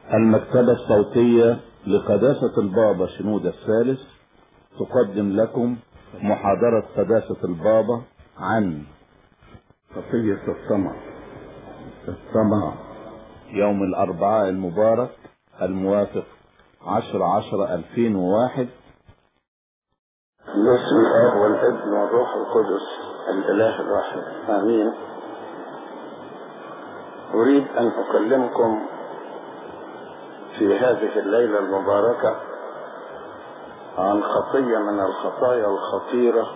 المكتبة الصوتية لقداسة البابا شنود الثالث تقدم لكم محاضرة قداسة البابا عن خطية الطمع الطمع يوم الأربعاء المبارك الموافق عشر عشر ألفين وواحد باسم الاب والابن والروح القدس الاله الواحد امين اريد ان اكلمكم في هذه الليله المباركه عن خطيه من الخطايا الخطيره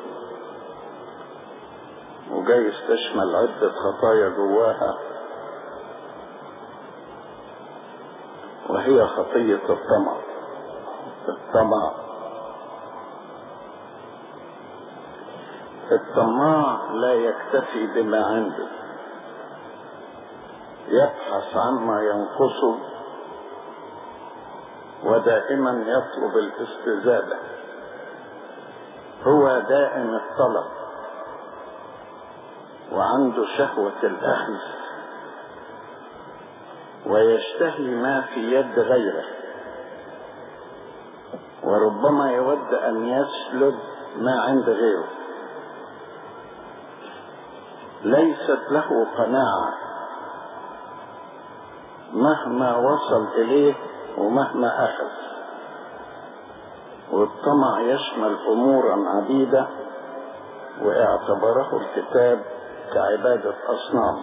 وجايز تشمل عده خطايا جواها وهي خطيه الطمع الطمع الطماع لا يكتفي بما عنده يبحث عما ينقصه ودائما يطلب الاستزادة هو دائم الطلب وعنده شهوة الأخذ ويشتهي ما في يد غيره وربما يود أن يسلب ما عند غيره ليست له قناعة مهما وصل إليه ومهما أخذ والطمع يشمل أمورا عديدة واعتبره الكتاب كعبادة أصنام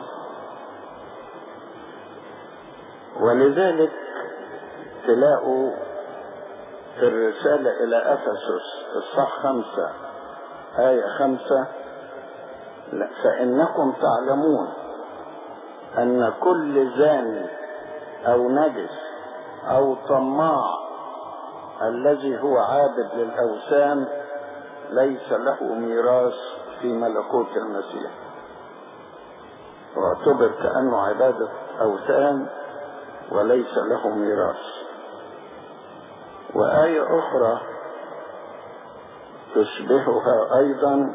ولذلك تلاقوا في الرسالة إلى أفسس الصح خمسة آية خمسة لا فإنكم تعلمون أن كل زاني أو نجس أو طماع الذي هو عابد للأوثان ليس له ميراث في ملكوت المسيح واعتبر كأنه عبادة أوثان وليس له ميراث وآية أخرى تشبهها أيضا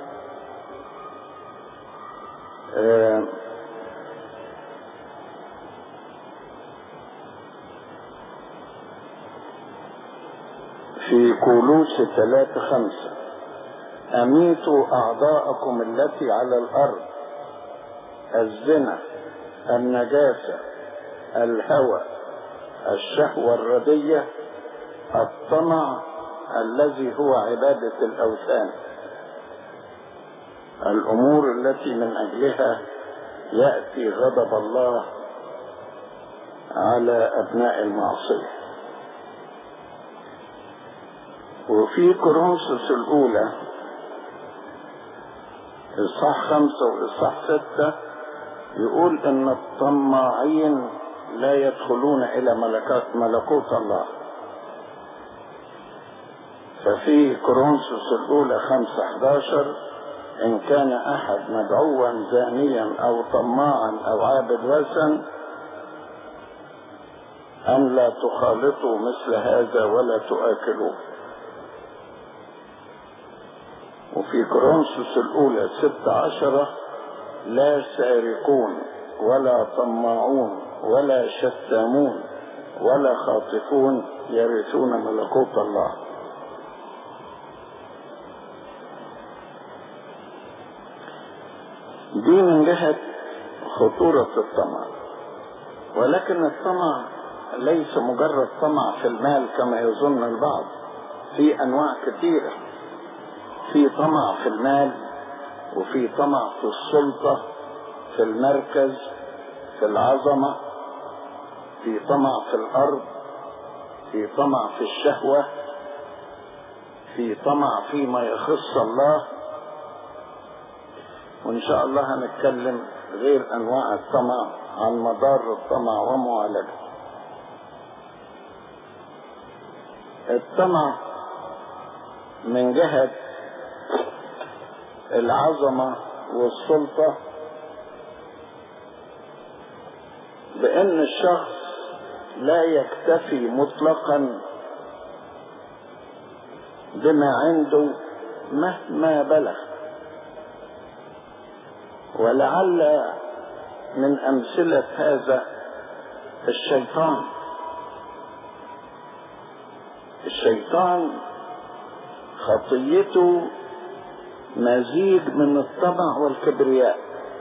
في كولوس ثلاثة خمسة أميتوا أعضاءكم التي على الأرض الزنا النجاسة الهوى الشهوة الردية الطمع الذي هو عبادة الأوثان الأمور التي من أجلها يأتي غضب الله على أبناء المعصية وفي كورنثوس الأولى إصحاح خمسة وإصحاح ستة يقول إن الطماعين لا يدخلون إلى ملكات ملكوت الله ففي كورنثوس الأولى خمسة 11 إن كان أحد مدعوا زانيا أو طماعا أو عابد وثن أن لا تخالطوا مثل هذا ولا تؤكلوه وفي كورنثوس الأولى ستة عشرة لا سارقون ولا طماعون ولا شتامون ولا خاطفون يرثون ملكوت الله دي من جهة خطورة الطمع ولكن الطمع ليس مجرد طمع في المال كما يظن البعض في أنواع كثيرة في طمع في المال وفي طمع في السلطة في المركز في العظمة في طمع في الأرض في طمع في الشهوة في طمع فيما يخص الله وإن شاء الله هنتكلم غير أنواع الطمع عن مضار الطمع ومعالجته الطمع من جهة العظمة والسلطة بأن الشخص لا يكتفي مطلقا بما عنده مهما بلغ ولعل من أمثلة هذا الشيطان الشيطان خطيته مزيج من الطمع والكبرياء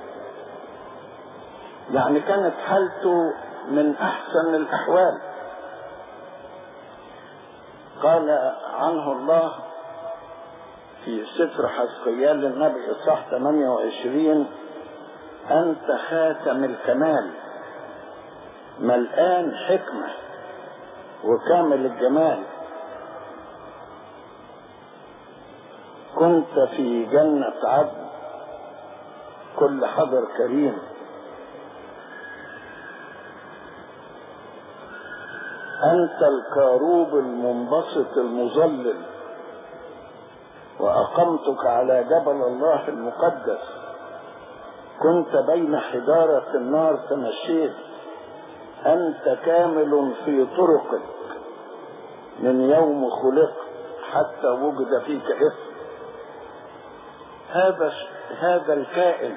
يعني كانت حالته من احسن الاحوال قال عنه الله في سفر حسقيال النبي اصحاح 28 انت خاتم الكمال ملآن حكمة وكامل الجمال كنت في جنة عدن كل حضر كريم أنت الكاروب المنبسط المظلل وأقمتك على جبل الله المقدس كنت بين حجارة النار تمشيت أنت كامل في طرقك من يوم خلقت حتى وجد فيك اسم هذا هذا الكائن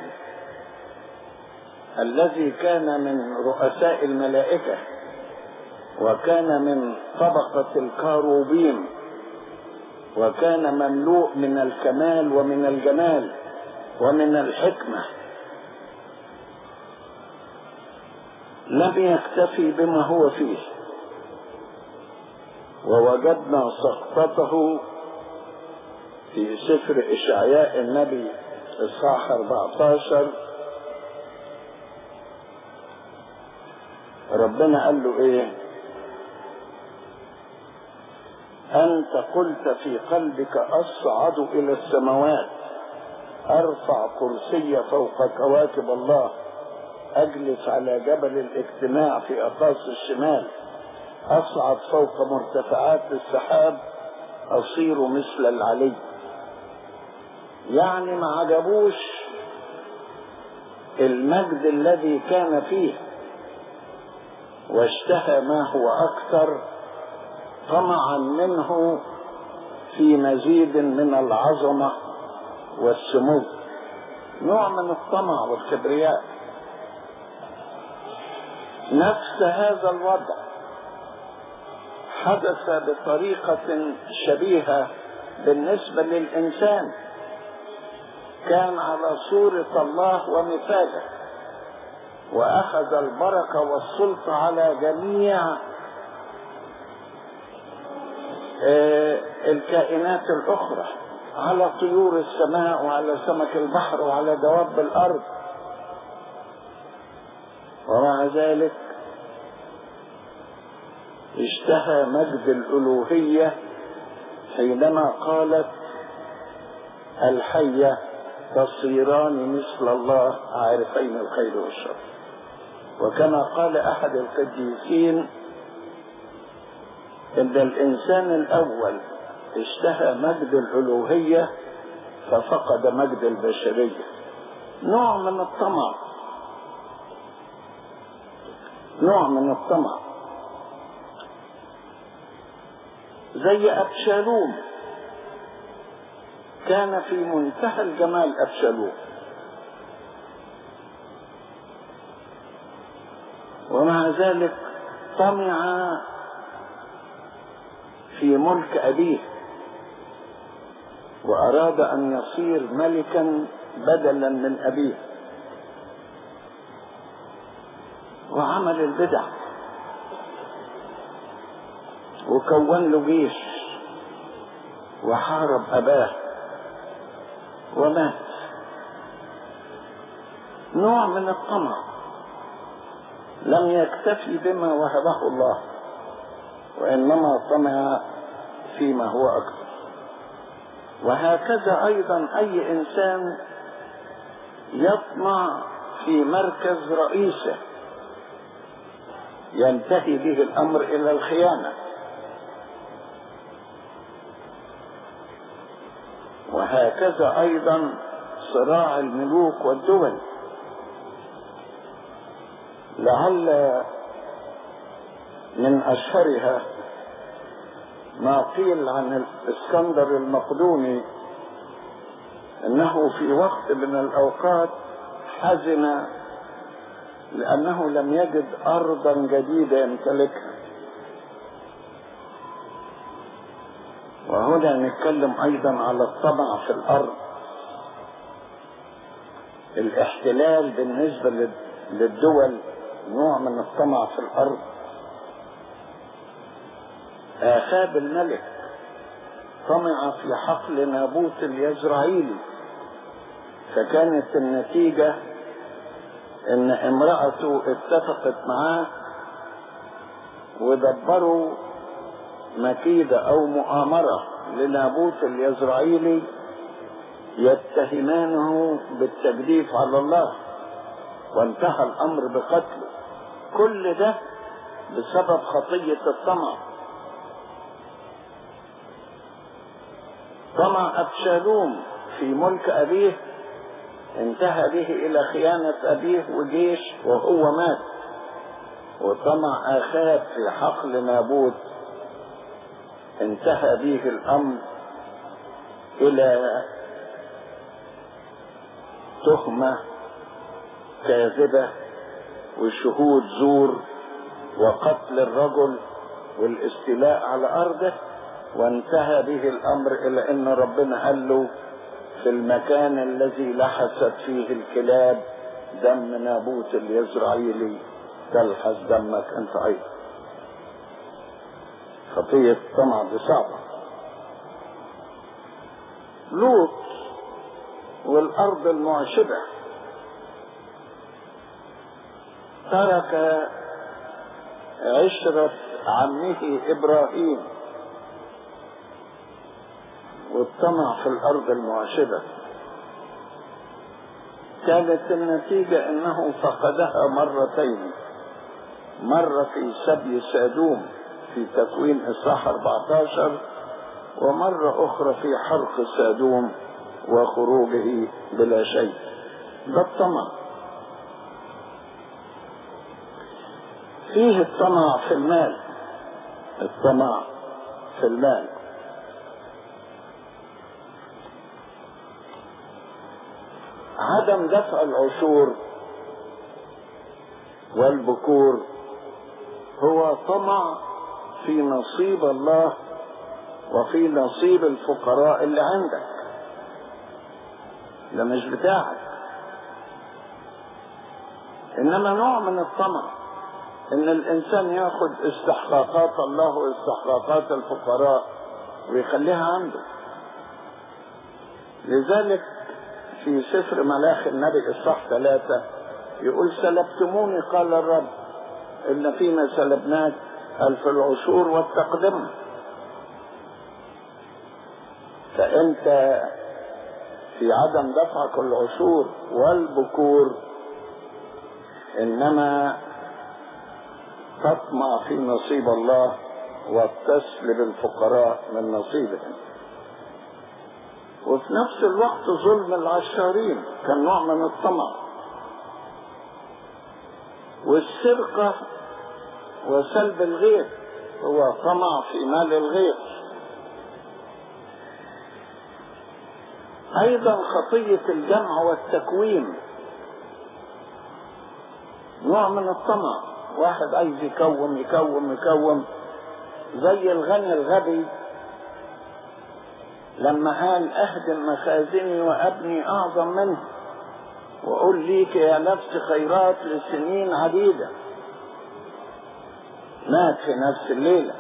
الذي كان من رؤساء الملائكة وكان من طبقة الكاروبين وكان مملوء من الكمال ومن الجمال ومن الحكمة لم يكتفي بما هو فيه ووجدنا سقطته في سفر إشعياء النبي إصحاح 14 ربنا قال له إيه أنت قلت في قلبك أصعد إلى السماوات أرفع كرسي فوق كواكب الله أجلس على جبل الاجتماع في أقاصي الشمال أصعد فوق مرتفعات السحاب أصير مثل العلي يعني ما عجبوش المجد الذي كان فيه واشتهى ما هو أكثر طمعا منه في مزيد من العظمة والسمو نوع من الطمع والكبرياء نفس هذا الوضع حدث بطريقة شبيهة بالنسبة للإنسان كان على صورة الله ومثاله وأخذ البركة والسلطة على جميع الكائنات الأخرى على طيور السماء وعلى سمك البحر وعلى دواب الأرض ومع ذلك اشتهى مجد الألوهية حينما قالت الحية تصيران مثل الله عارفين الخير والشر وكما قال أحد القديسين إن الإنسان الأول اشتهى مجد الألوهية ففقد مجد البشرية نوع من الطمع نوع من الطمع زي أبشالوم كان في منتهى الجمال أبشالوم ومع ذلك طمع في ملك أبيه وأراد أن يصير ملكا بدلا من أبيه وعمل البدع وكون له جيش وحارب أباه ومات نوع من الطمع لم يكتفي بما وهبه الله وإنما طمع فيما هو أكثر وهكذا أيضا أي إنسان يطمع في مركز رئيسه ينتهي به الأمر إلى الخيانة وهكذا أيضا صراع الملوك والدول لعل من أشهرها ما قيل عن الإسكندر المقدوني أنه في وقت من الأوقات حزن لأنه لم يجد أرضا جديدة يمتلكها وهنا نتكلم ايضا على الطمع في الارض الاحتلال بالنسبة للدول نوع من الطمع في الارض اخاب الملك طمع في حقل نابوت اليزرعيلي فكانت النتيجة ان امرأته اتفقت معاه ودبروا مكيدة او مؤامرة لنابوت اليزرعيلي يتهمانه بالتجديف على الله وانتهى الامر بقتله كل ده بسبب خطية الطمع طمع ابشالوم في ملك ابيه انتهى به الى خيانة ابيه وجيش وهو مات وطمع اخاب في حقل نابوت انتهى به الامر الى تهمة كاذبة وشهود زور وقتل الرجل والاستيلاء على ارضه وانتهى به الامر الى ان ربنا قال له في المكان الذي لحست فيه الكلاب دم نابوت اليزرعيلي تلحس دمك انت ايضا خطية الطمع دي صعبة لوط والارض المعشبة ترك عشرة عمه ابراهيم والطمع في الارض المعشبة كانت النتيجة انه فقدها مرتين مرة في سبي سادوم في تكوين اصحاح 14 ومرة اخرى في حرق سادوم وخروجه بلا شيء ده الطمع فيه الطمع في المال الطمع في المال عدم دفع العشور والبكور هو طمع في نصيب الله وفي نصيب الفقراء اللي عندك ده مش بتاعك انما نوع من الطمع ان الانسان ياخد استحقاقات الله واستحقاقات الفقراء ويخليها عنده لذلك في سفر ملاخ النبي الصح ثلاثة يقول سلبتموني قال الرب إن فيما سلبناك ألف العشور والتقدمة فأنت في عدم دفعك العشور والبكور إنما تطمع في نصيب الله وتسلب الفقراء من نصيبهم وفي نفس الوقت ظلم العشارين كان نوع من الطمع والسرقة وسلب الغير هو طمع في مال الغير ايضا خطية الجمع والتكوين نوع من الطمع واحد عايز يكون يكون يكون زي الغني الغبي لما قال اهدم مخازني وابني اعظم منه وقل ليك يا نفس خيرات لسنين عديدة مات في نفس الليلة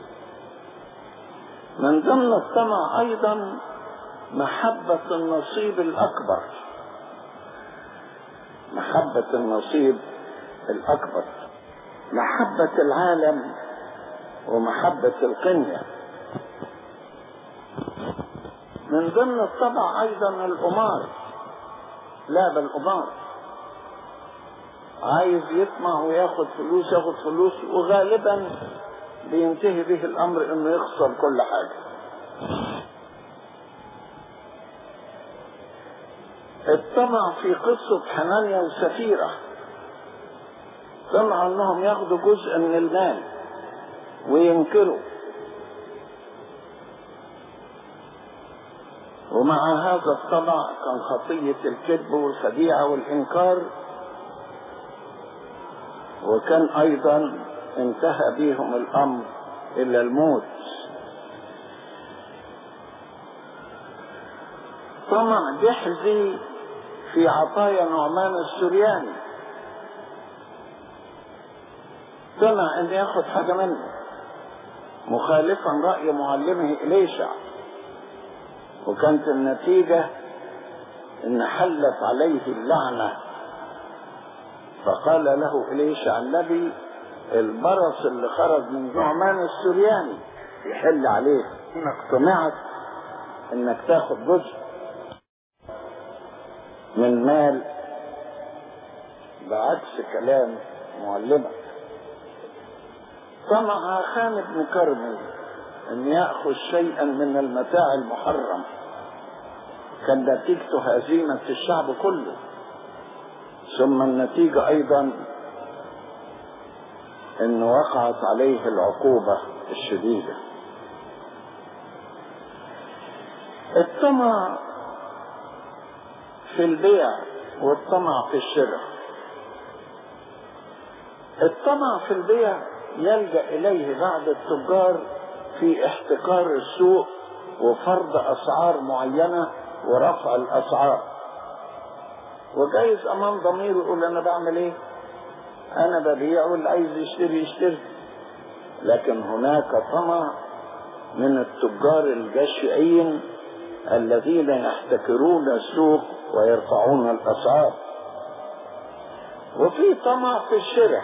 من ضمن الطمع ايضا محبة النصيب الاكبر محبة النصيب الاكبر محبة العالم ومحبة القنية من ضمن الطبع ايضا القمار لا بالقمار عايز يطمع وياخد فلوس ياخد فلوس وغالبا بينتهي به الامر انه يخسر كل حاجة الطمع في قصة حنانيا وسفيرة طمع انهم ياخدوا جزء من المال وينكروا ومع هذا الطمع كان خطية الكذب والخديعة والإنكار وكان أيضا انتهى بهم الأمر إلى الموت طمع جحزي في عطايا نعمان السرياني طمع ان ياخد حاجة منه مخالفا رأي معلمه إليشع وكانت النتيجة ان حلت عليه اللعنة فقال له إليشع النبي البرص اللي خرج من نعمان السرياني يحل عليه انك طمعت انك تاخد جزء من مال بعكس كلام معلمك طمع خان بن كرمي ان ياخذ شيئا من المتاع المحرم كان نتيجته هزيمه الشعب كله ثم النتيجه ايضا ان وقعت عليه العقوبه الشديده الطمع في البيع والطمع في الشراء الطمع في البيع يلجأ إليه بعض التجار في احتكار السوق وفرض أسعار معينة ورفع الأسعار وجايز أمام ضميره يقول أنا بعمل إيه؟ أنا ببيع واللي عايز يشتري يشتري لكن هناك طمع من التجار الجشعين الذين يحتكرون السوق ويرفعون الأسعار وفي طمع في الشرع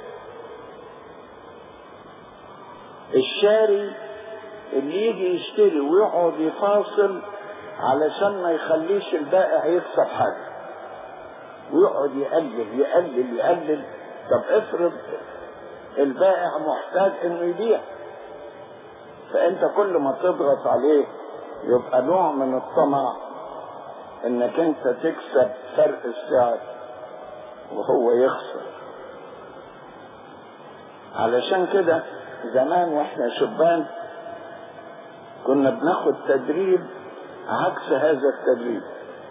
الشاري اللي يجي يشتري ويقعد يفاصل علشان ما يخليش البائع يكسب حاجة ويقعد يقلل يقلل يقلل طب افرض البائع محتاج انه يبيع فانت كل ما تضغط عليه يبقى نوع من الطمع انك انت تكسب فرق السعر وهو يخسر علشان كده زمان واحنا شبان كنا بناخد تدريب عكس هذا التدريب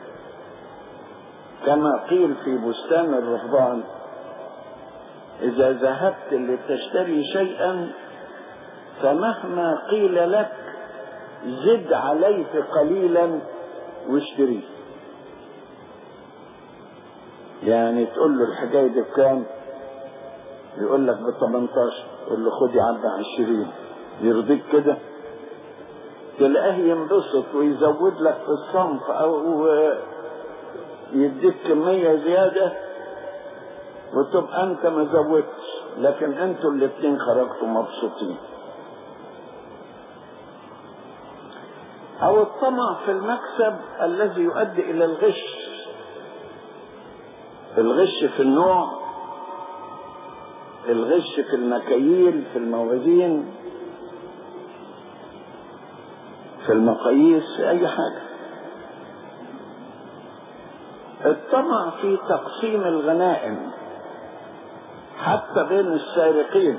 كما قيل في بستان الرهبان اذا ذهبت لتشتري شيئا فمهما قيل لك زد عليه قليلا واشتريه يعني تقول له الحكايه دي بكام يقول لك ب 18 تقول له خد يا عم 20 يرضيك كده تلاقيه ينبسط ويزود لك في الصنف او يديك كمية زيادة وتبقى انت ما زودتش لكن انتوا الاتنين خرجتوا مبسوطين او الطمع في المكسب الذي يؤدي الى الغش الغش في النوع الغش في المكاييل في الموازين في المقاييس في اي حاجة الطمع في تقسيم الغنائم حتى بين السارقين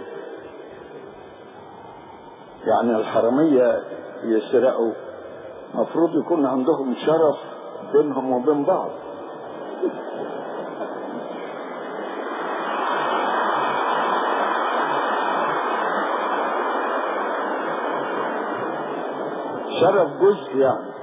يعني الحرامية يسرقوا مفروض يكون عندهم شرف بينهم وبين بعض شرف جزء يعني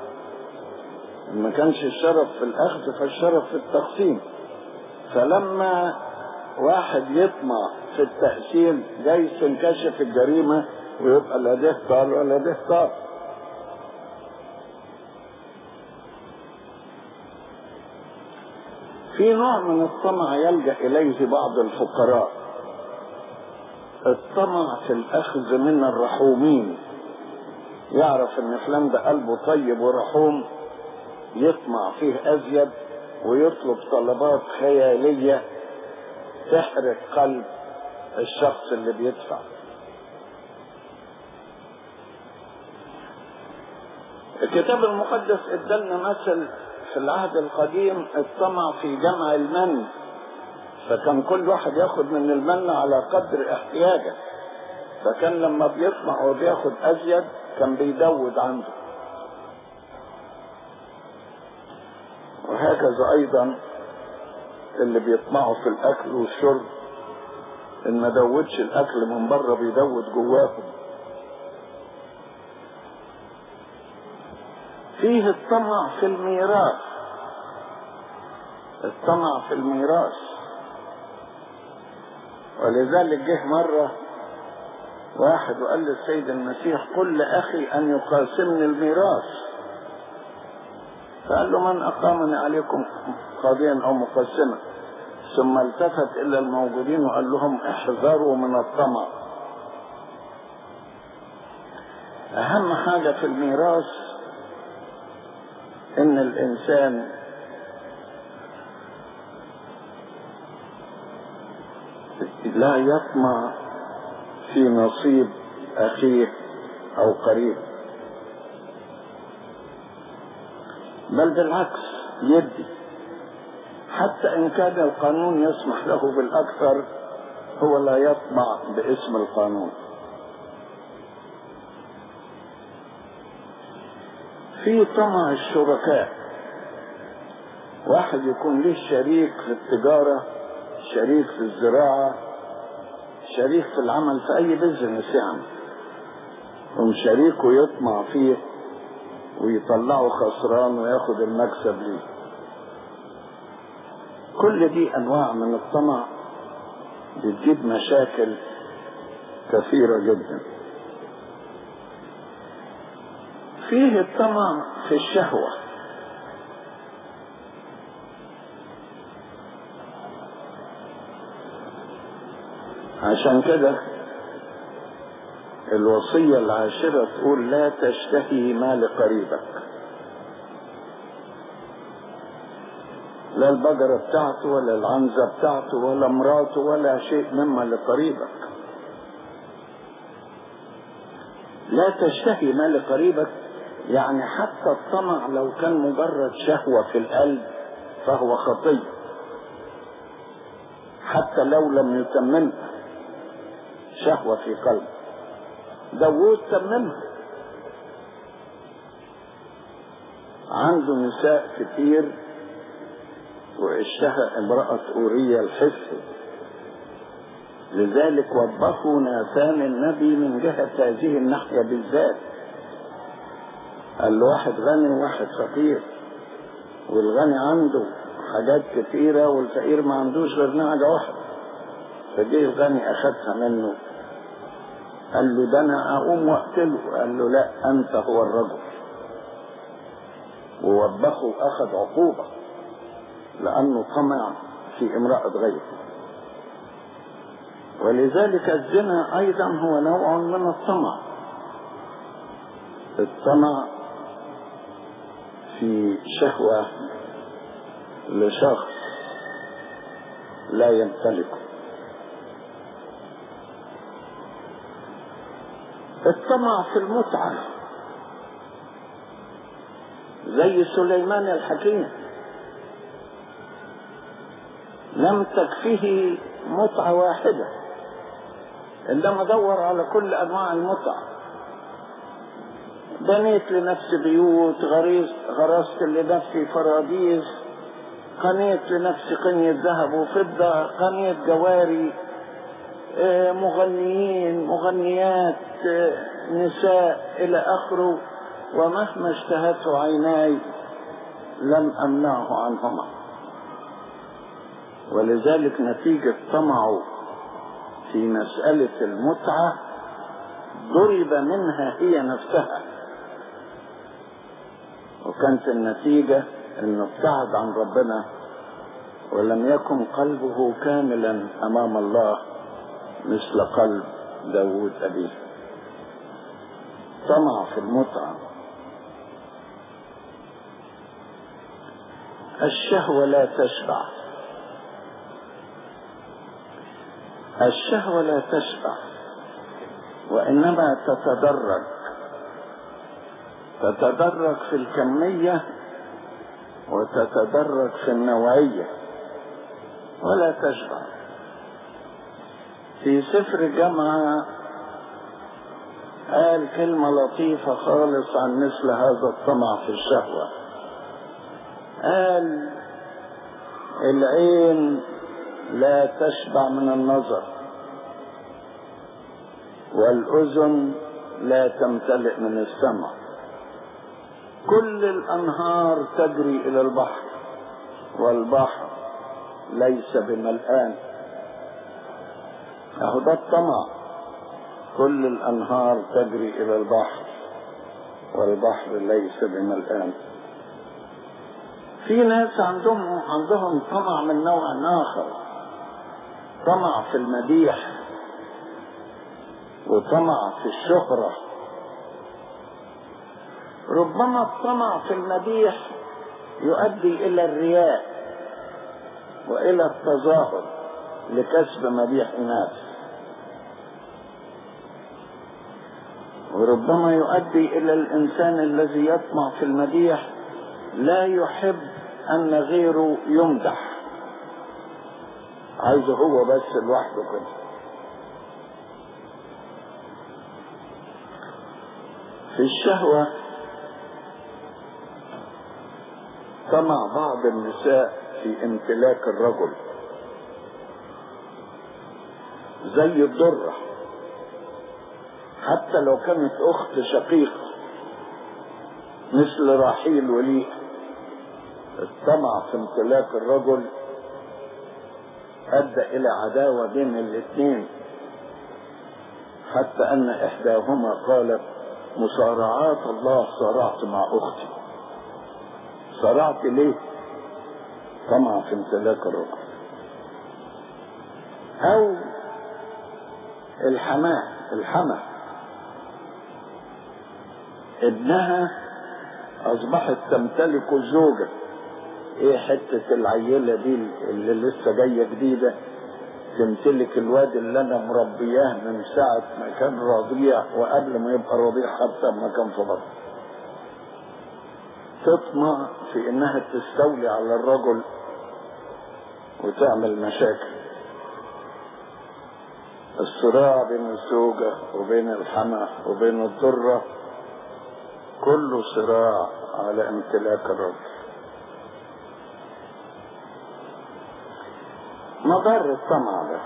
ما كانش الشرف في الاخذ فالشرف في التقسيم فلما واحد يطمع في التقسيم جاي تنكشف الجريمة ويبقى لا ده طار ولا ده طار في نوع من الطمع يلجأ إليه بعض الفقراء الطمع في الأخذ من الرحومين يعرف ان فلان ده قلبه طيب ورحوم يطمع فيه ازيد ويطلب طلبات خيالية تحرق قلب الشخص اللي بيدفع الكتاب المقدس ادالنا مثل في العهد القديم الطمع في جمع المن فكان كل واحد ياخد من المن على قدر احتياجه فكان لما بيطمع وبياخد ازيد كان بيدود عنده وهكذا ايضا اللي بيطمعوا في الاكل والشرب ان ما دودش الاكل من بره بيدود جواهم فيه الطمع في الميراث الطمع في الميراث ولذلك جه مرة واحد وقال للسيد المسيح قل لأخي أن يقاسمني الميراث فقال له من أقامني عليكم قاضيا أو مقسما ثم التفت إلى الموجودين وقال لهم احذروا من الطمع أهم حاجة في الميراث إن الإنسان لا يطمع في نصيب أخيه أو قريب بل بالعكس يدي حتى إن كان القانون يسمح له بالأكثر هو لا يطمع باسم القانون في طمع الشركاء واحد يكون له شريك في التجارة شريك في الزراعة شريك في العمل في أي بزنس يعني هم شريكه يطمع فيه ويطلعه خسران وياخد المكسب ليه كل دي أنواع من الطمع بتجيب مشاكل كثيرة جدا فيه الطمع في الشهوة عشان كده الوصية العاشرة تقول لا تشتهي مال قريبك لا البقرة بتاعته ولا العنزة بتاعته ولا مراته ولا شيء مما لقريبك لا تشتهي مال قريبك يعني حتى الطمع لو كان مجرد شهوة في القلب فهو خطية حتى لو لم يتممها شهوة في قلبه داوود تممها عنده نساء كتير واشتهى امرأة أورية الحسي لذلك وبخوا ناثان النبي من جهة هذه الناحية بالذات قال له واحد غني وواحد فقير والغني عنده حاجات كتيرة والفقير ما عندوش غير نعجة واحدة فجه الغني أخذها منه قال له ده أنا أقوم وأقتله قال له لا أنت هو الرجل ووبخه وأخذ عقوبة لأنه طمع في امرأة غيره ولذلك الزنا أيضا هو نوع من الطمع الطمع في شهوة لشخص لا يمتلكه الطمع في المتعة زي سليمان الحكيم لم تكفيه متعة واحدة عندما دور على كل أنواع المتعة بنيت لنفسي بيوت غريز غرست لنفسي فراديس قنيت لنفسي قنية ذهب وفضة قنية جواري مغنيين مغنيات نساء إلى آخره ومهما اشتهته عيناي لم أمنعه عنهما ولذلك نتيجة طمعه في مسألة المتعة ضرب منها هي نفسها وكانت النتيجة انه ابتعد عن ربنا ولم يكن قلبه كاملا امام الله مثل قلب داود ابيه طمع في المتعة الشهوة لا تشبع الشهوة لا تشبع وإنما تتدرج تتدرج في الكمية وتتدرج في النوعية ولا تشبع في سفر جامعة قال كلمة لطيفة خالص عن مثل هذا الطمع في الشهوة قال العين لا تشبع من النظر والأذن لا تمتلئ من السمع كل الأنهار تجري إلى البحر والبحر ليس بملآن أهو ده الطمع كل الأنهار تجري إلى البحر والبحر ليس بملآن في ناس عندهم عندهم طمع من نوع آخر طمع في المديح وطمع في الشهرة ربما الطمع في المديح يؤدي إلى الرياء وإلى التظاهر لكسب مديح الناس وربما يؤدي إلى الإنسان الذي يطمع في المديح لا يحب أن غيره يمدح عايزه هو بس لوحده كده في الشهوة طمع بعض النساء في امتلاك الرجل زي الضرة حتى لو كانت أخت شقيقة مثل راحيل وليئة الطمع في امتلاك الرجل أدى إلى عداوة بين الاثنين حتى أن إحداهما قالت مصارعات الله صارعت مع أختي صارعت ليه؟ طمع في امتلاك الرجل أو الحماة الحمى ابنها أصبحت تمتلك الزوجة ايه حتة العيلة دي اللي لسه جاية جديدة تمتلك الواد اللي انا مربياه من ساعة ما كان رضيع وقبل ما يبقى رضيع حتى ما كان في بطن تطمع في انها تستولي على الرجل وتعمل مشاكل الصراع بين الزوجة وبين الحمى وبين الضرة كله صراع على امتلاك الرجل مضر الطمع ده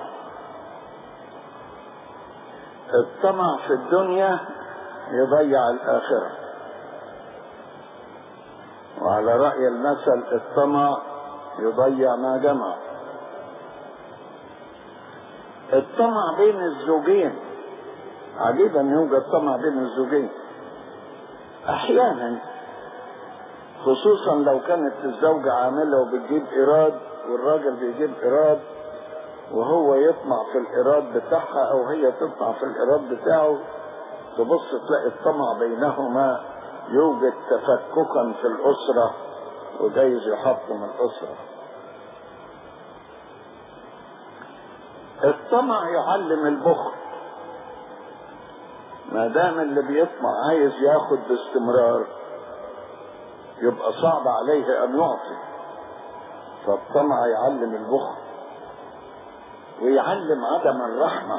الطمع في الدنيا يضيع الآخرة وعلى رأي المثل الطمع يضيع ما جمع الطمع بين الزوجين عجيب ان يوجد طمع بين الزوجين احيانا خصوصا لو كانت الزوجة عاملة وبتجيب ايراد والراجل بيجيب ايراد وهو يطمع في الايراد بتاعها او هي تطمع في الايراد بتاعه تبص تلاقي الطمع بينهما يوجد تفككا في الاسرة وجايز يحطم الاسرة الطمع يعلم البخل ما دام اللي بيطمع عايز ياخد باستمرار يبقى صعب عليه ان يعطي فالطمع يعلم البخل ويعلم عدم الرحمة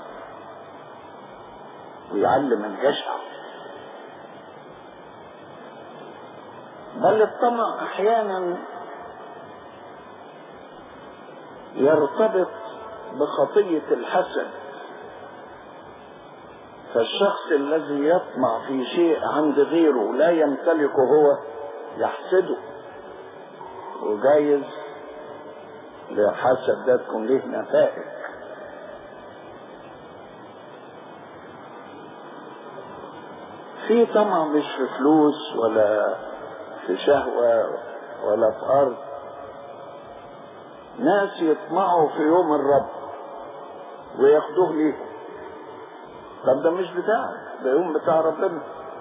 ويعلم الجشع بل الطمع احيانا يرتبط بخطية الحسد فالشخص الذي يطمع في شيء عند غيره لا يمتلكه هو يحسده وجايز لحسد ده تكون له نتائج في طمع مش في فلوس ولا في شهوة ولا في أرض ناس يطمعوا في يوم الرب وياخدوه ليهم طب ده مش بتاعك ده يوم بتاع ربنا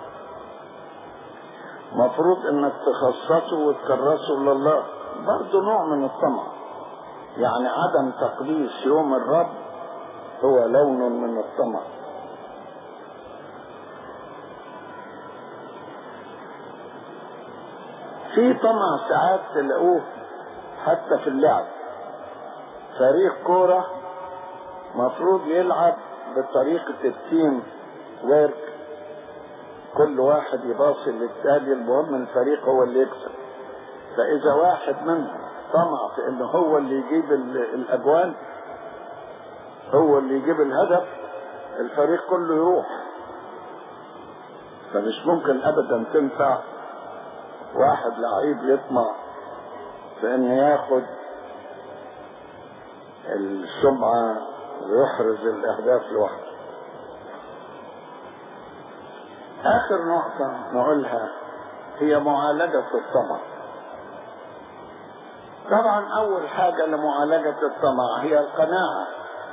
مفروض انك تخصصه وتكرسه لله برضه نوع من الطمع يعني عدم تقديس يوم الرب هو لون من الطمع في طمع ساعات تلاقوه حتى في اللعب فريق كورة مفروض يلعب بطريقة التيم ويرك كل واحد يباصي للتالي المهم الفريق هو اللي يكسب فإذا واحد منهم طمع في إنه هو اللي يجيب الأجوان هو اللي يجيب الهدف الفريق كله يروح فمش ممكن أبدا تنفع واحد لعيب يطمع في انه ياخد السمعة ويحرز الاهداف لوحده اخر نقطة نقولها هي معالجة الطمع طبعا اول حاجة لمعالجة الطمع هي القناعة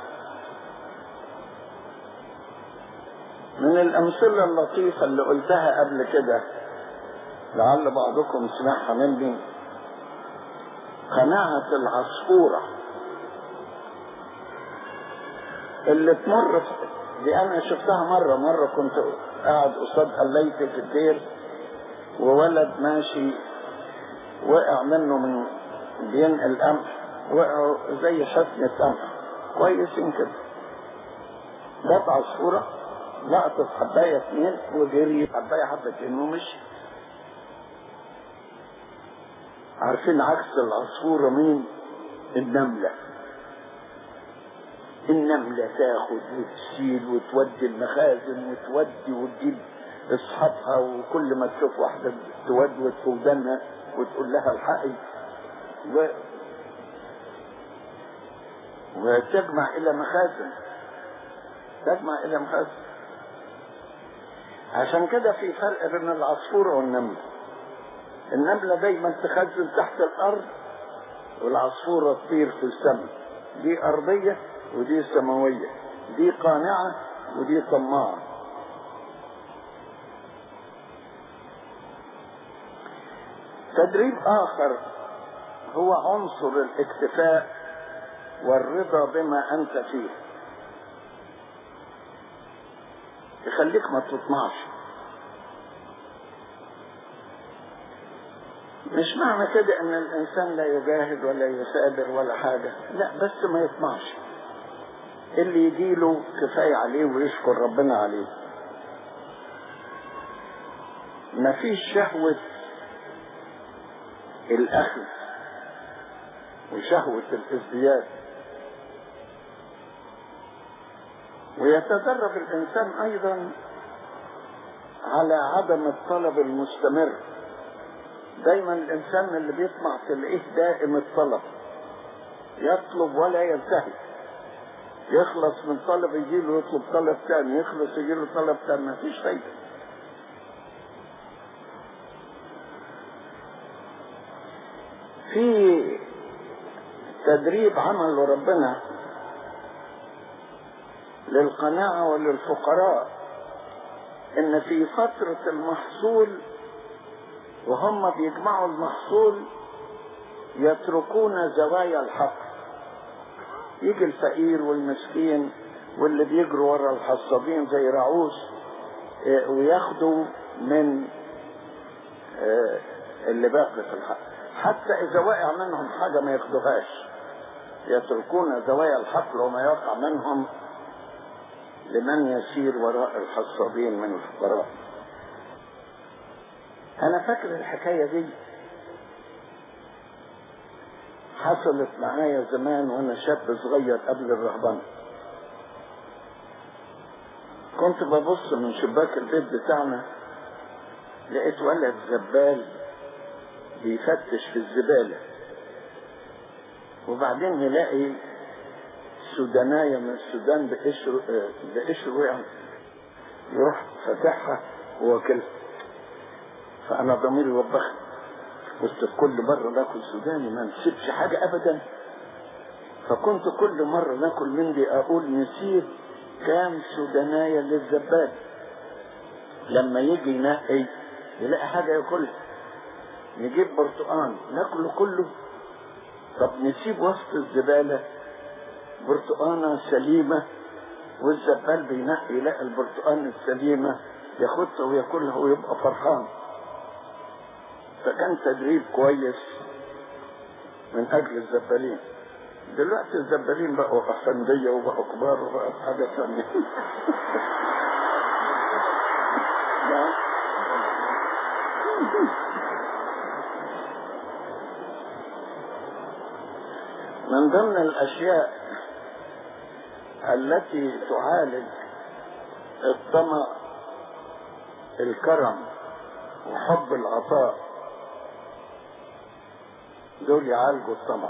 من الامثلة اللطيفة اللي قلتها قبل كده لعل بعضكم سمعها مني قناعة العصفورة اللي تمر دي انا شفتها مرة مرة كنت قاعد قصاد قليتي في الدير وولد ماشي وقع منه من بينقل قمح وقعوا زي شتمة قمح كويسين كده جت عصفورة لقطت حباية اتنين وجري حباية حبتين ومشي عارفين عكس العصفورة مين النملة النملة تاخد وتشيل وتودي المخازن وتودي وتجيب اصحابها وكل ما تشوف واحدة تودود في ودنها وتقول لها الحقي و... وتجمع الى مخازن تجمع الى مخازن عشان كده في فرق بين العصفورة والنملة النملة دايما تخزن تحت الارض والعصفورة تطير في السماء دي ارضية ودي سماوية دي قانعة ودي طماعة تدريب اخر هو عنصر الاكتفاء والرضا بما انت فيه يخليك ما تطمعش مش معنى كده ان الانسان لا يجاهد ولا يثابر ولا حاجة لا بس ما يطمعش اللي يجيله كفاية عليه ويشكر ربنا عليه مفيش شهوة الأخذ وشهوة الازدياد ويتدرب الإنسان أيضا على عدم الطلب المستمر دايما الإنسان اللي بيطمع تلاقيه دائم الطلب يطلب ولا ينتهي يخلص من طلب يجيله يطلب طلب ثاني يخلص يجيله طلب ثاني مفيش فايدة في تدريب عمله ربنا للقناعة وللفقراء ان في فترة المحصول وهم بيجمعوا المحصول يتركون زوايا الحق يجي الفقير والمسكين واللي بيجروا ورا الحصادين زي رعوس وياخدوا من اللي باقي في الحق حتى اذا وقع منهم حاجة ما ياخدوهاش يتركون زوايا الحقل وما يقع منهم لمن يسير وراء الحصادين من الفقراء انا فاكر الحكاية دي حصلت معايا زمان وانا شاب صغير قبل الرهبنة كنت ببص من شباك البيت بتاعنا لقيت ولد زبال بيفتش في الزبالة وبعدين يلاقي سودانية من السودان بقشر بقشر وقع يروح فاتحها وواكلها فأنا ضميري وبخني قلت كل مرة ناكل سوداني ما نسيبش حاجة أبدا فكنت كل مرة ناكل من دي أقول نسيب كام سودانية للزبال لما يجي ينقي يلاقي حاجة ياكلها نجيب برتقان ناكله كله طب نسيب وسط الزبالة برتقانة سليمة والزبال بينقي يلاقي البرتقان السليمة ياخدها وياكلها ويبقى فرحان فكان تدريب كويس من اجل الزبالين دلوقتي الزبالين بقوا افندية وبقوا كبار وبقوا حاجة ثانية من ضمن الاشياء التي تعالج الطمع الكرم وحب العطاء دول يعالجوا الطمع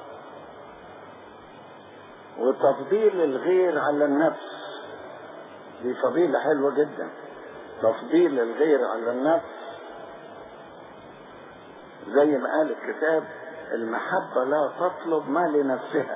وتفضيل الغير على النفس دي فضيلة حلوة جدا تفضيل الغير على النفس زي ما قال الكتاب المحبة لا تطلب ما لنفسها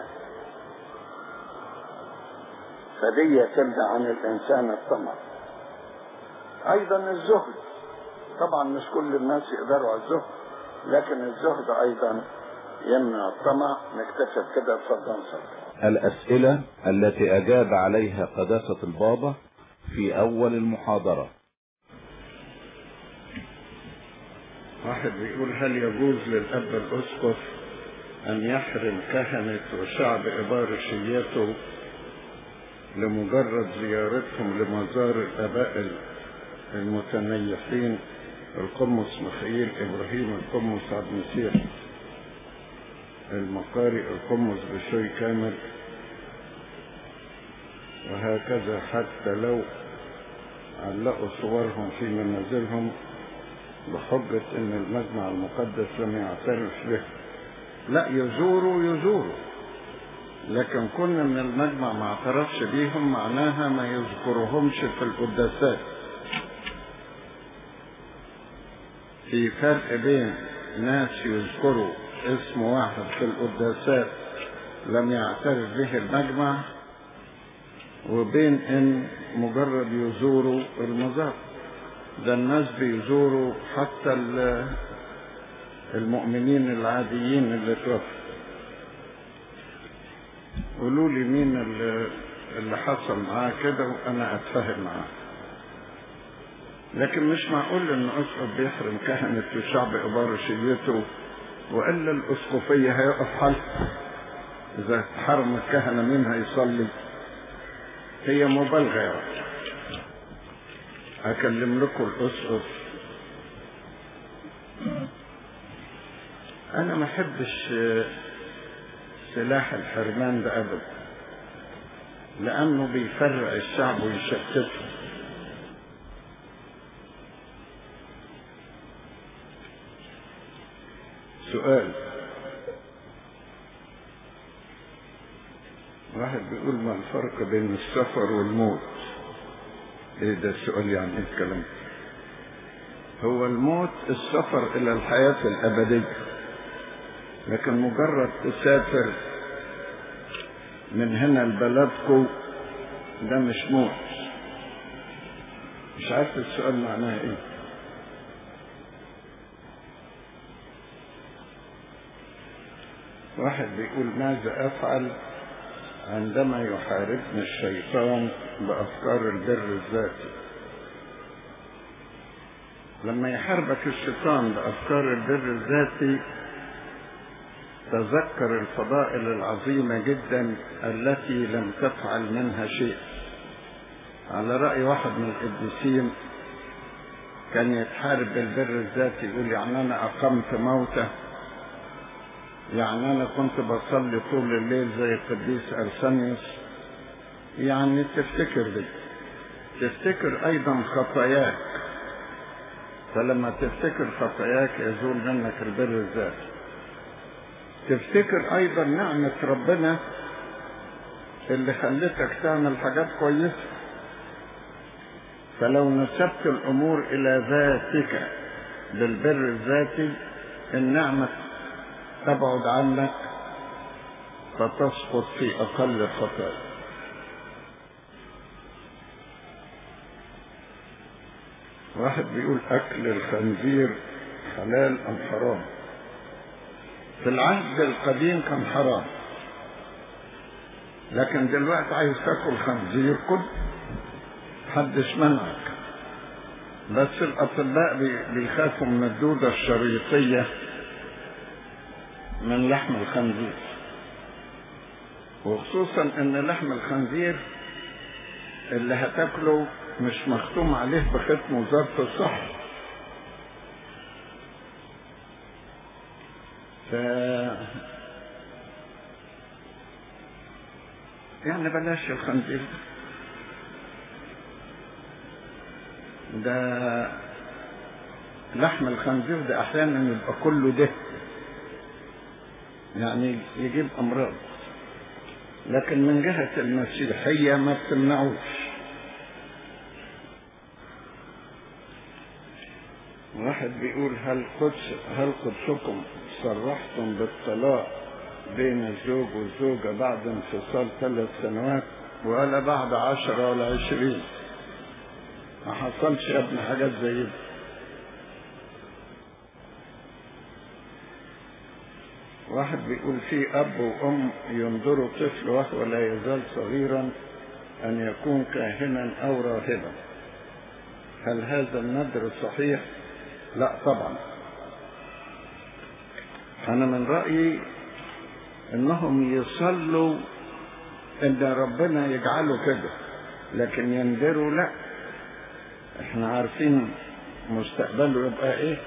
فدي تمنع عن الإنسان الطمع أيضا الزهد طبعا مش كل الناس يقدروا على الزهد لكن الزهد أيضا يمنع الطمع نكتفي كده اتفضل صدق الأسئلة التي أجاب عليها قداسة البابا في أول المحاضرة واحد بيقول هل يجوز للأب الأسقف أن يحرم كهنة وشعب إبارشيته لمجرد زيارتهم لمزار الآباء المتنيحين القمص مخيل إبراهيم القمص عبد المسيح المقاري القمص بشوي كامل وهكذا حتى لو علقوا صورهم في منازلهم بحجة ان المجمع المقدس لم يعترف به لا يزوروا يزوروا لكن كنا من المجمع ما اعترفش بيهم معناها ما يذكرهمش في القداسات في فرق بين ناس يذكروا اسم واحد في القداسات لم يعترف به المجمع وبين ان مجرد يزوروا المزار ده الناس بيزوروا حتى المؤمنين العاديين اللي توفوا قولوا لي مين اللي, اللي حصل معاه كده وانا اتفاهم معاه لكن مش معقول ان اسقف بيحرم كهنة وشعب ابارشيته والا الاسقفية هيقف حل اذا حرم الكهنة مين هيصلي هي مبالغة يعني اكلم لكم الاسقف انا ما احبش سلاح الحرمان ده ابدا لانه بيفرق الشعب ويشتته سؤال واحد بيقول ما الفرق بين السفر والموت ايه ده السؤال يعني ايه الكلام هو الموت السفر الى الحياة الابدية لكن مجرد تسافر من هنا لبلدكم ده مش موت مش عارف السؤال معناه ايه واحد بيقول ماذا افعل عندما يحاربني الشيطان بافكار البر الذاتي لما يحاربك الشيطان بافكار البر الذاتي تذكر الفضائل العظيمة جدا التي لم تفعل منها شيء على رأي واحد من القديسين كان يتحارب بالبر الذاتي يقول يعني أنا أقمت موتة يعني أنا كنت بصلي طول الليل زي القديس أرسانيوس يعني تفتكر دي تفتكر أيضا خطاياك فلما تفتكر خطاياك يزول منك البر الذاتي تفتكر ايضا نعمة ربنا اللي خلتك تعمل حاجات كويسة فلو نسبت الامور الى ذاتك بالبر الذاتي النعمة تبعد عنك فتسقط في اقل الخطايا واحد بيقول اكل الخنزير حلال ام حرام في العهد القديم كان حرام لكن دلوقتي عايز تاكل خنزير كل محدش منعك بس الاطباء بيخافوا من الدودة الشريطية من لحم الخنزير وخصوصا ان لحم الخنزير اللي هتاكله مش مختوم عليه بختم وزارة الصحة ف يعني بلاش الخنزير ده لحم الخنزير ده احيانا يبقى كله ده يعني يجيب أمراض لكن من جهة المسيحية ما بتمنعوش واحد بيقول هل قدس هل قدسكم صرحتم بالطلاق بين الزوج والزوجة بعد انفصال ثلاث سنوات ولا بعد عشرة ولا عشرين ما حصلش يا ابني حاجات زي دي واحد بيقول في أب وأم ينظروا طفل وهو لا يزال صغيرا أن يكون كاهنا أو راهبا هل هذا النذر صحيح؟ لا طبعا أنا من رأيي إنهم يصلوا إن ربنا يجعله كده لكن ينذروا لا إحنا عارفين مستقبله يبقى إيه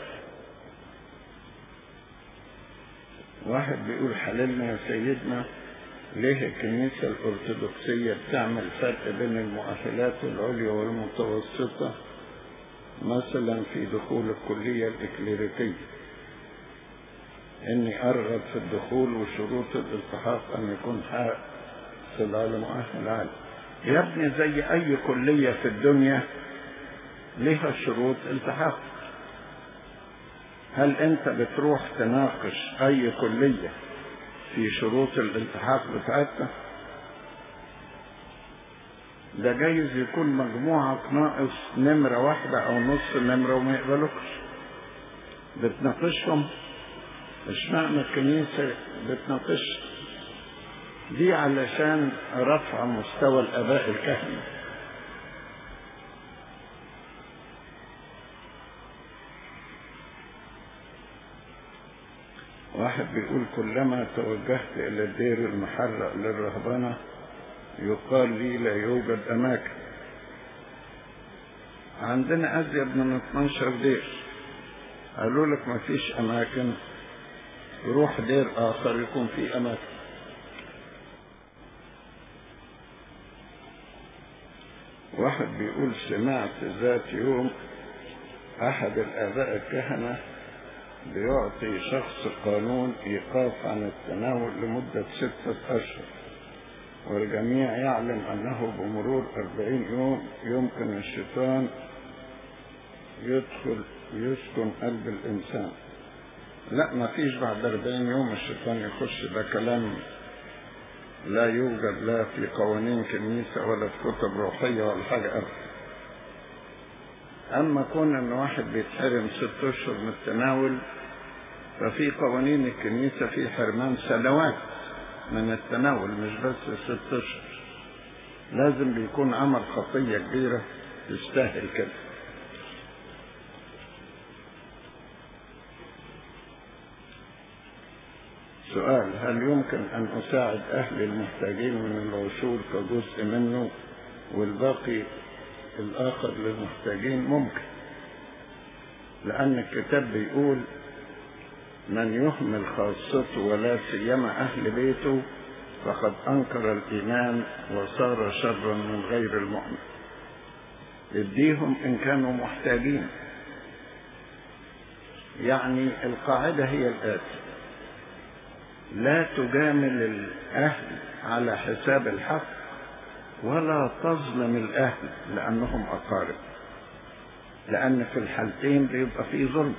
واحد بيقول حللنا يا سيدنا ليه الكنيسة الأرثوذكسية بتعمل فرق بين المؤهلات العليا والمتوسطة مثلا في دخول الكلية الإكليريكية إني أرغب في الدخول وشروط الالتحاق أن يكون حاصل على مؤهل عالي يا ابني زي أي كلية في الدنيا لها شروط التحاق هل أنت بتروح تناقش أي كلية في شروط الالتحاق بتاعتها ده جايز يكون مجموعك ناقص نمرة واحدة أو نص نمرة وما يقبلوكش بتناقشهم اشمعنى الكنيسة بتناقش دي علشان رفع مستوى الآباء الكهنة واحد بيقول كلما توجهت إلى الدير المحرق للرهبنة يقال لي لا يوجد أماكن عندنا أزيد من 12 دير قالوا لك ما فيش أماكن روح دير آخر يكون فيه أماكن واحد بيقول سمعت ذات يوم أحد الآباء الكهنة بيعطي شخص قانون إيقاف عن التناول لمدة ستة أشهر والجميع يعلم أنه بمرور أربعين يوم يمكن الشيطان يدخل يسكن قلب الإنسان لا ما فيش بعد أربعين يوم الشيطان يخش ده كلام لا يوجد لا في قوانين كنيسة ولا في كتب روحية ولا حاجة أبدا أما كون أن واحد بيتحرم ست أشهر من التناول ففي قوانين الكنيسة في حرمان سنوات من التناول مش بس ست أشهر لازم بيكون عمل خطية كبيرة تستاهل كده سؤال هل يمكن أن أساعد أهل المحتاجين من العشور كجزء منه والباقي الآخر للمحتاجين ممكن لأن الكتاب بيقول من يهمل خاصته ولا سيما أهل بيته فقد أنكر الإيمان وصار شرا من غير المؤمن اديهم إن كانوا محتاجين يعني القاعدة هي الآتي لا تجامل الأهل على حساب الحق ولا تظلم الأهل لأنهم أقارب لأن في الحالتين بيبقى في ظلم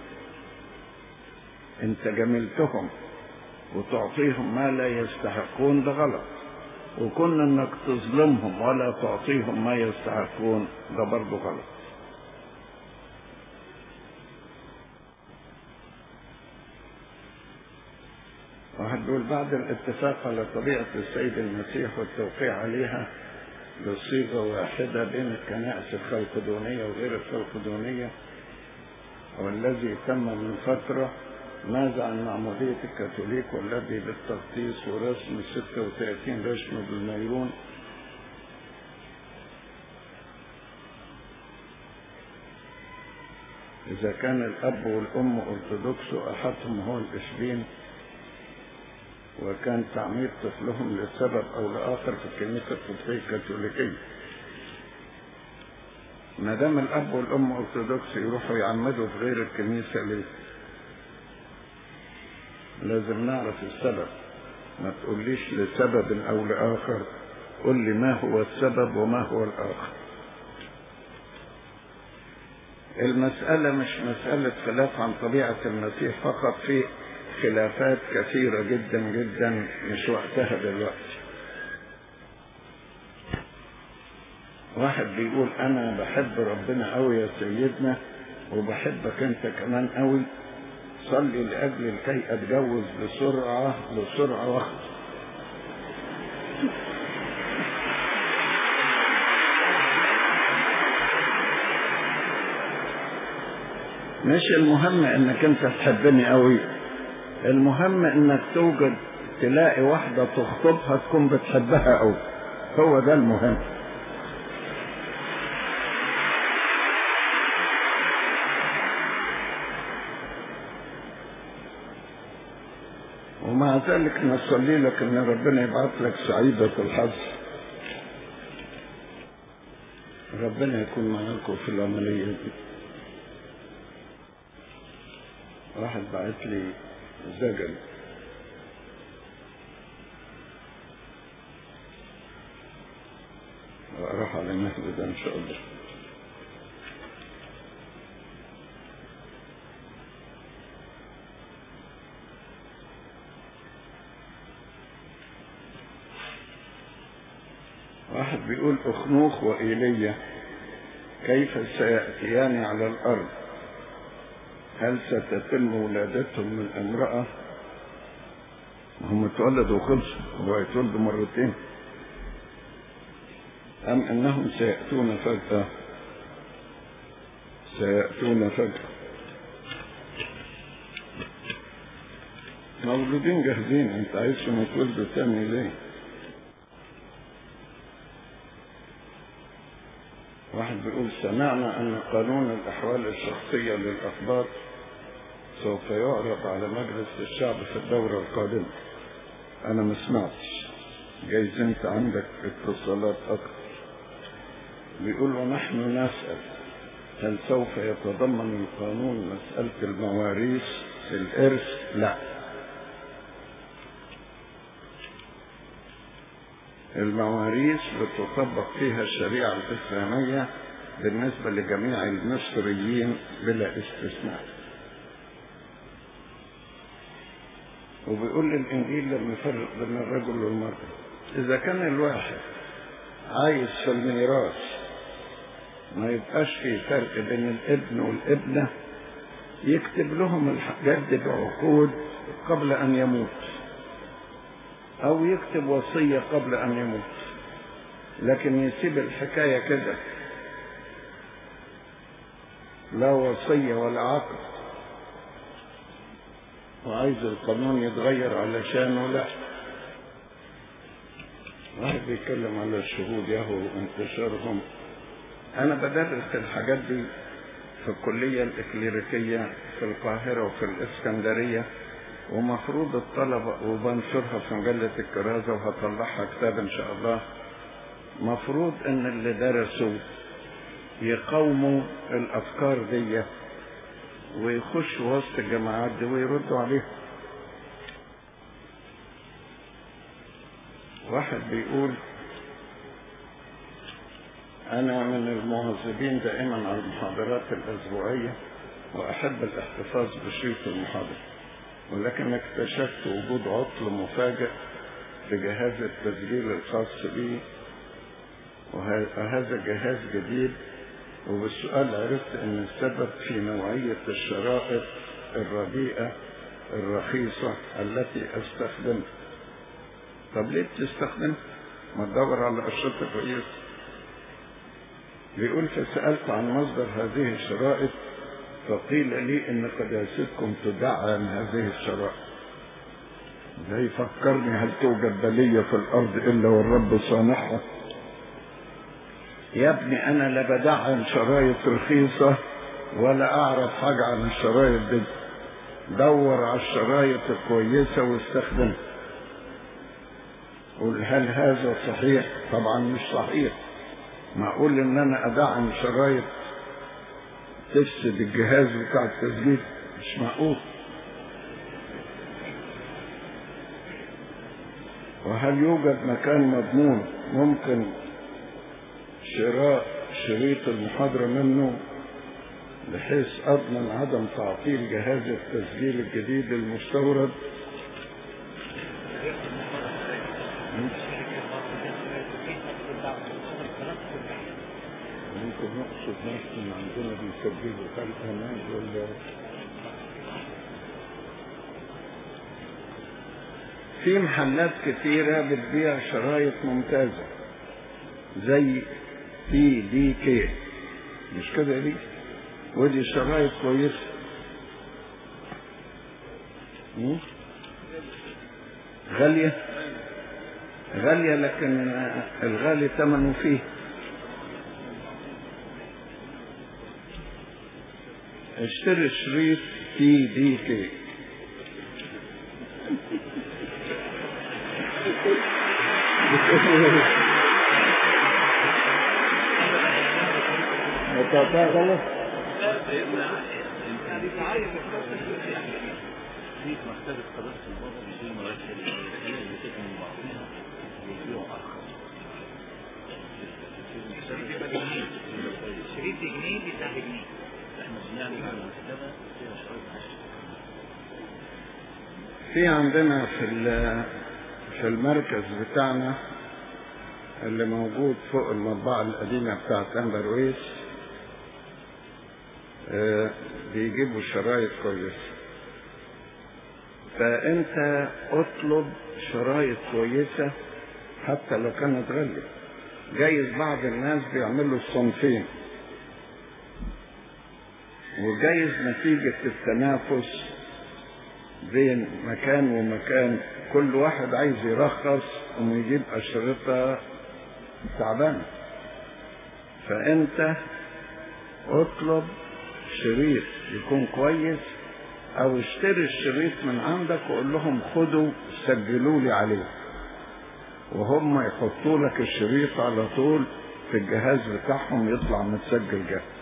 أنت جملتهم وتعطيهم ما لا يستحقون ده غلط وكون انك تظلمهم ولا تعطيهم ما يستحقون ده برضه غلط واحد بيقول بعد الاتفاق على طبيعة السيد المسيح والتوقيع عليها بصيغة واحدة بين الكنائس الخلقدونية وغير الخلقدونية والذي تم من فترة ماذا عن معمودية الكاثوليك والذي بالتغطيس ورسم 36 رسم بالميرون إذا كان الأب والأم أرثوذكس وأحدهم هو الإسبين وكان تعميد طفلهم لسبب أو لآخر في الكنيسة القبطية الكاثوليكية ما دام الأب والأم أرثوذكس يروحوا يعمدوا في غير الكنيسة ليه؟ لازم نعرف السبب ما تقوليش لسبب او لاخر قل لي ما هو السبب وما هو الاخر المسألة مش مسألة خلاف عن طبيعة المسيح فقط في خلافات كثيرة جدا جدا مش وقتها دلوقتي واحد بيقول انا بحب ربنا قوي يا سيدنا وبحبك انت كمان قوي صلي لاجل لكي اتجوز بسرعة بسرعة واخد مش المهم انك انت تحبني قوي المهم انك توجد تلاقي واحدة تخطبها تكون بتحبها قوي هو ده المهم ومع ذلك نصلي لك ان ربنا يبعث لك سعيدة الحظ ربنا يكون معاكم في العملية دي واحد بعت لي زجل راح على المهد ده ان شاء الله واحد بيقول أخنوخ وإيليا كيف سيأتيان على الأرض هل ستتم ولادتهم من امرأة هم اتولدوا وخلصوا هو يتولدوا مرتين أم أنهم سيأتون فجأة سيأتون فجأة مولودين جاهزين انت عايزهم يتولدوا تاني ليه واحد بيقول سمعنا أن قانون الأحوال الشخصية للأخبار سوف يعرض على مجلس الشعب في الدورة القادمة أنا ما سمعتش جايز أنت عندك اتصالات أكثر بيقول ونحن نسأل هل سوف يتضمن القانون مسألة المواريث في الإرث؟ لا المواريث بتطبق فيها الشريعة الإسلامية بالنسبة لجميع المصريين بلا استثناء وبيقول الإنجيل لما يفرق بين الرجل والمرأة إذا كان الواحد عايز في الميراث ما يبقاش في فرق بين الابن والابنة يكتب لهم الحاجات دي بعقود قبل أن يموت أو يكتب وصية قبل أن يموت لكن يسيب الحكاية كده لا وصية ولا عقد وعايز القانون يتغير علشانه لا واحد بيتكلم على الشهود ياهو وانتشارهم أنا بدرس الحاجات دي في الكلية الإكليريكية في القاهرة وفي الإسكندرية ومفروض الطلبة وبنشرها في مجلة الكرازة وهطلعها كتاب إن شاء الله مفروض إن اللي درسوا يقاوموا الأفكار دي ويخشوا وسط الجماعات دي ويردوا عليها واحد بيقول أنا من المواظبين دائما على المحاضرات الأسبوعية وأحب الاحتفاظ بشريط المحاضرة ولكن اكتشفت وجود عطل مفاجئ في جهاز التسجيل الخاص بي وهذا جهاز جديد وبالسؤال عرفت ان السبب في نوعية الشرائط الرديئة الرخيصة التي استخدمها طب ليه بتستخدم ما تدور على الأشرطة الرئيس بيقول فسألت عن مصدر هذه الشرائط فقيل لي ان قداستكم تدعم هذه الشرائط ده يفكرني هل توجد بلية في الارض الا والرب صانعها يا ابني انا لا بدعم شرايط رخيصة ولا اعرف حاجة عن الشرايط دي دور على الشرايط الكويسة واستخدمها قول هل هذا صحيح طبعا مش صحيح معقول ان انا ادعم شرايط تفسد الجهاز بتاع التسجيل مش معقول وهل يوجد مكان مضمون ممكن شراء شريط المحاضرة منه بحيث أضمن عدم تعطيل جهاز التسجيل الجديد المستورد ممكن نقصد ناس من عندنا بيسجلوا هل أمان ولا في محلات كتيرة بتبيع شرايط ممتازة زي تي دي كي مش كده دي ودي شرايط كويسة م? غالية غالية لكن الغالي ثمنه فيه اشتري شريط تي دي كي بتعطيها غلط في مكتبة قداسة البابا بيجي مراكز بتكون من بعضها ويبيعوا أرخص شريط جنيه بتاع جنيه احنا سمعنا عن المكتبة فيها شرايط عشر في عندنا في ال- في المركز بتاعنا اللي موجود فوق المطبعة القديمة بتاعت أمبر ويس آه، بيجيبوا شرايط كويسة فأنت اطلب شرايط كويسة حتى لو كانت غالية جايز بعض الناس بيعملوا الصنفين وجايز نتيجة التنافس بين مكان ومكان كل واحد عايز يرخص انه يجيب اشرطة تعبانة فانت اطلب شريط يكون كويس او اشتري الشريط من عندك وقول لهم خدوا سجلوا لي عليه وهم يحطوا لك الشريط على طول في الجهاز بتاعهم يطلع متسجل جاهز